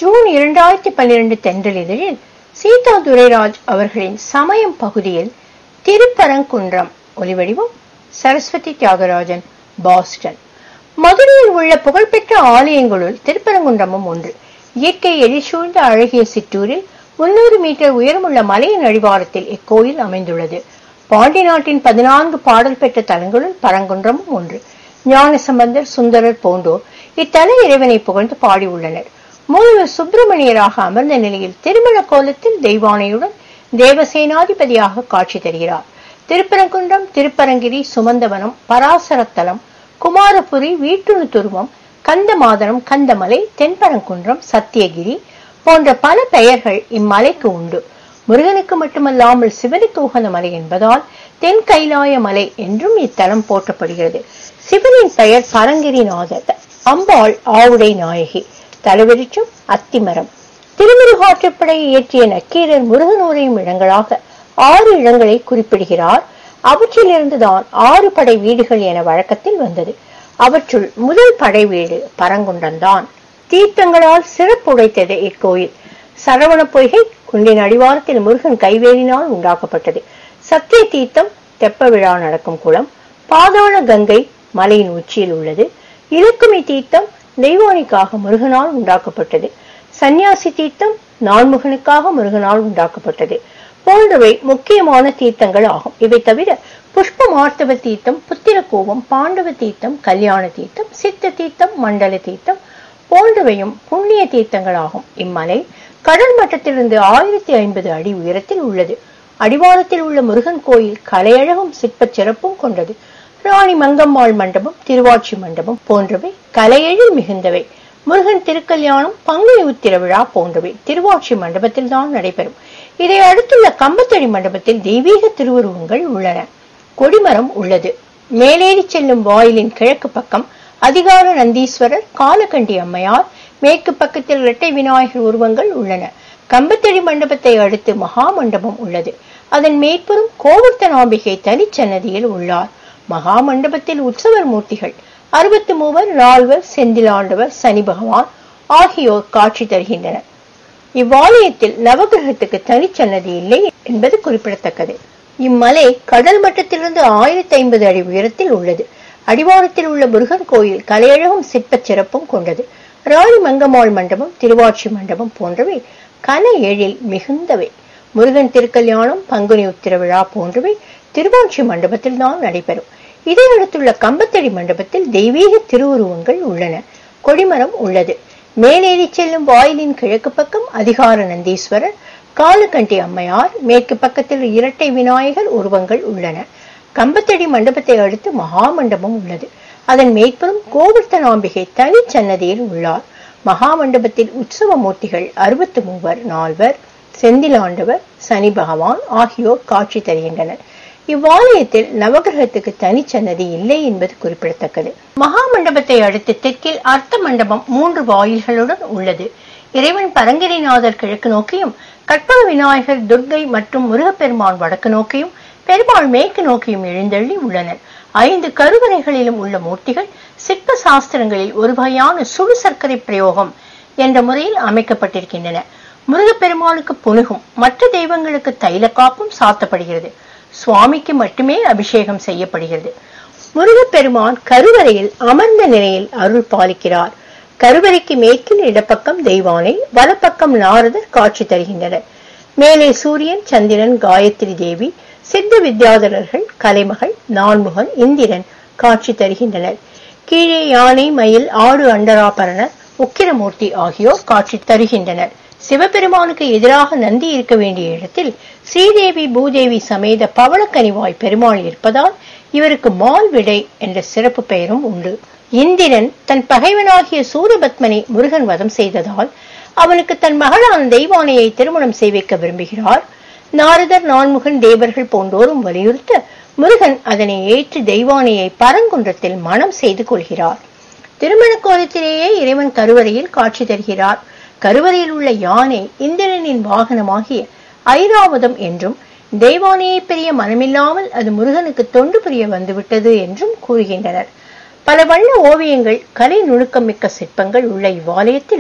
June இரண்டாயிரத்தி பன்னிரண்டு தென்றல் இதழில் சீதா துரைராஜ் அவர்களின் சமயம் பகுதியில் திருப்பரங்குன்றம் ஒலிவடிவம் சரஸ்வதி தியாகராஜன் பாஸ்டன் மதுரையில் உள்ள புகழ்பெற்ற ஆலயங்களுள் திருப்பரங்குன்றமும் ஒன்று இயற்கை எழில்சூழ்ந்த அழகிய சிற்றூரில் முன்னூறு மீட்டர் உயரமுள்ள மலையின் அடிவாரத்தில் இக்கோயில் அமைந்துள்ளது பாண்டி நாட்டின் பதினான்கு பாடல் பெற்ற தலங்களுள் பரங்குன்றமும் ஒன்று ஞானசம்பந்தர் சுந்தரர் போன்றோர் இத்தல இறைவனை புகழ்ந்து பாடியுள்ளனர் மூலவர் சுப்பிரமணியராக அமர்ந்த நிலையில் திருமண கோலத்தில் தெய்வானையுடன் தேவசேனாதிபதியாக காட்சி தருகிறார் திருப்பரங்குன்றம் திருப்பரங்கிரி சுமந்தவனம் பராசரத்தலம் குமாரபுரி வீட்டுணு துருவம் கந்தமாதனம் கந்தமலை தென்பரங்குன்றம் சத்தியகிரி போன்ற பல பெயர்கள் இம்மலைக்கு உண்டு முருகனுக்கு மட்டுமல்லாமல் சிவனுக்கு உகந்த மலை என்பதால் தென் கைலாய மலை என்றும் இத்தலம் போற்றப்படுகிறது சிவனின் பெயர் பரங்கிரிநாதர் அம்பாள் ஆவுடை நாயகி தலைவிரிச்சும் அத்திமரம் திருமுருகாற்றுப்படையை இயற்றிய நக்கீரர் முருகன் உரையும் இடங்களாக ஆறு இடங்களை குறிப்பிடுகிறார் அவற்றிலிருந்துதான் ஆறு படை வீடுகள் என வழக்கத்தில் வந்தது அவற்றுள் முதல் படை வீடு பரங்குன்றம்தான் தீர்த்தங்களால் சிறப்புடைத்தது இக்கோயில் சரவண பொய்கை குண்டின் அடிவாரத்தில் முருகன் கைவேலினால் உண்டாக்கப்பட்டது சத்திய தீர்த்தம் தெப்ப விழா நடக்கும் குளம் பாதாள கங்கை மலையின் உச்சியில் உள்ளது இலக்குமி தீர்த்தம் தெய்வானிக்காக முருகனால் உண்டாக்கப்பட்டது சந்நியாசி தீர்த்தம் நான்முகனுக்காக முருகனால் உண்டாக்கப்பட்டது போன்றவை முக்கியமான தீர்த்தங்கள் ஆகும் இவை தவிர புஷ்ப மார்த்தவ தீர்த்தம் புத்திரகோபம் பாண்டவ தீர்த்தம் கல்யாண தீர்த்தம் சித்த தீர்த்தம் மண்டல தீர்த்தம் போன்றவையும் புண்ணிய தீர்த்தங்களாகும் இம்மலை கடல் மட்டத்திலிருந்து ஆயிரத்தி ஐம்பது அடி உயரத்தில் உள்ளது அடிவாரத்தில் உள்ள முருகன் கோயில் கலையழகும் சிற்பச் சிறப்பும் கொண்டது ராணி மங்கம்மாள் மண்டபம் திருவாட்சி மண்டபம் போன்றவை கலையெழில் மிகுந்தவை முருகன் திருக்கல்யாணம் பங்குனி உத்திர விழா போன்றவை திருவாட்சி மண்டபத்தில் தான் நடைபெறும் இதை அடுத்துள்ள கம்பத்தடி மண்டபத்தில் தெய்வீக திருவுருவங்கள் உள்ளன கொடிமரம் உள்ளது மேலேறி செல்லும் வாயிலின் கிழக்கு பக்கம் அதிகார நந்தீஸ்வரர் காலகண்டி அம்மையார் மேற்கு பக்கத்தில் இரட்டை விநாயகர் உருவங்கள் உள்ளன கம்பத்தடி மண்டபத்தை அடுத்து மகா மண்டபம் உள்ளது அதன் மேற்புறம் கோவர்த்தனாம்பிகை தனிச்சன்னதியில் உள்ளார் மகா மண்டபத்தில் உற்சவர் மூர்த்திகள் அறுபத்தி மூவர் நால்வர் செந்திலாண்டவர் சனி பகவான் ஆகியோர் காட்சி தருகின்றனர் இவ்வாலயத்தில் நவகிரகத்துக்கு தனிச்சன்னதி இல்லை என்பது குறிப்பிடத்தக்கது இம்மலை கடல் மட்டத்திலிருந்து ஆயிரத்தி ஐம்பது அடி உயரத்தில் உள்ளது அடிவாரத்தில் உள்ள முருகன் கோயில் கலையழகும் சிற்பச் சிறப்பும் கொண்டது ராணி மங்கம்மாள் மண்டபம் திருவாட்சி மண்டபம் போன்றவை கன எழில் மிகுந்தவை முருகன் திருக்கல்யாணம் பங்குனி உத்திர விழா போன்றவை திருவாட்சி மண்டபத்தில் தான் நடைபெறும் இதை அடுத்துள்ள கம்பத்தடி மண்டபத்தில் தெய்வீக திருவுருவங்கள் உள்ளன கொடிமரம் உள்ளது மேலேறி செல்லும் வாயிலின் கிழக்கு பக்கம் அதிகார நந்தீஸ்வரர் காலகண்டி அம்மையார் மேற்கு பக்கத்தில் இரட்டை விநாயகர் உருவங்கள் உள்ளன கம்பத்தடி மண்டபத்தை அடுத்து மகா மண்டபம் உள்ளது அதன் மேற்புறம் கோவர்த்தனாம்பிகை தனி சன்னதியில் உள்ளார் மகா மண்டபத்தில் உற்சவ மூர்த்திகள் அறுபத்தி மூவர் நால்வர் செந்திலாண்டவர் சனி பகவான் ஆகியோர் காட்சி தருகின்றனர் இவ்வாலயத்தில் நவகிரகத்துக்கு தனிச்சன்னதி இல்லை என்பது குறிப்பிடத்தக்கது மகா மண்டபத்தை அடுத்து தெற்கில் அர்த்த மண்டபம் மூன்று வாயில்களுடன் உள்ளது இறைவன் பரங்கிரிநாதர் கிழக்கு நோக்கியும் கற்பக விநாயகர் துர்கை மற்றும் முருகப்பெருமான் வடக்கு நோக்கியும் பெருமாள் மேற்கு நோக்கியும் எழுந்தள்ளி உள்ளனர் ஐந்து கருவறைகளிலும் உள்ள மூர்த்திகள் சிற்ப சாஸ்திரங்களில் ஒரு வகையான சுடு சர்க்கரை பிரயோகம் என்ற முறையில் அமைக்கப்பட்டிருக்கின்றன முருகப்பெருமானுக்கு புனுகும் மற்ற தெய்வங்களுக்கு தைலக்காப்பும் சாத்தப்படுகிறது சுவாமிக்கு மட்டுமே அபிஷேகம் செய்யப்படுகிறது முருகப்பெருமான் கருவறையில் அமர்ந்த நிலையில் அருள் பாலிக்கிறார் கருவறைக்கு மேற்கில் இடப்பக்கம் தெய்வானை வலப்பக்கம் நாரதர் காட்சி தருகின்றனர் மேலே சூரியன் சந்திரன் காயத்ரி தேவி சித்த வித்யாதரர்கள் கலைமகள் நான்முகன் இந்திரன் காட்சி தருகின்றனர் கீழே யானை மயில் ஆடு அண்டராபரணர் உக்கிரமூர்த்தி ஆகியோர் காட்சி தருகின்றனர் சிவபெருமானுக்கு எதிராக நந்தி இருக்க வேண்டிய இடத்தில் ஸ்ரீதேவி பூதேவி சமேத பவளக்கனிவாய் பெருமாள் இருப்பதால் இவருக்கு மால் விடை என்ற சிறப்பு பெயரும் உண்டு இந்திரன் தன் பகைவனாகிய சூரபத்மனை முருகன் வதம் செய்ததால் அவனுக்கு தன் மகளான தெய்வானையை திருமணம் செய்விக்க விரும்புகிறார் நாரதர் நான்முகன் தேவர்கள் போன்றோரும் வலியுறுத்த முருகன் அதனை ஏற்று தெய்வானையை பரங்குன்றத்தில் மனம் செய்து கொள்கிறார் திருமண கோலத்திலேயே இறைவன் கருவறையில் காட்சி தருகிறார் கருவறையில் உள்ள யானை இந்திரனின் வாகனமாகிய ஐராவதம் என்றும் தெய்வானையை பெரிய மனமில்லாமல் அது முருகனுக்கு தொண்டு புரிய வந்துவிட்டது என்றும் கூறுகின்றனர் பல வண்ண ஓவியங்கள் கலை நுணுக்கம் மிக்க சிற்பங்கள் உள்ள இவ்வாலயத்தில்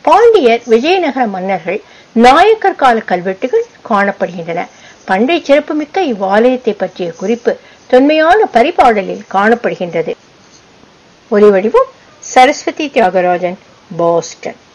பாண்டியர் விஜயநகர மன்னர்கள் நாயக்கர் கால கல்வெட்டுகள் காணப்படுகின்றன பண்டை சிறப்புமிக்க இவ்வாலயத்தை பற்றிய குறிப்பு தொன்மையான பரிபாடலில் காணப்படுகின்றது ஒலிவடிவம் சரஸ்வதி தியாகராஜன் பாஸ்டன்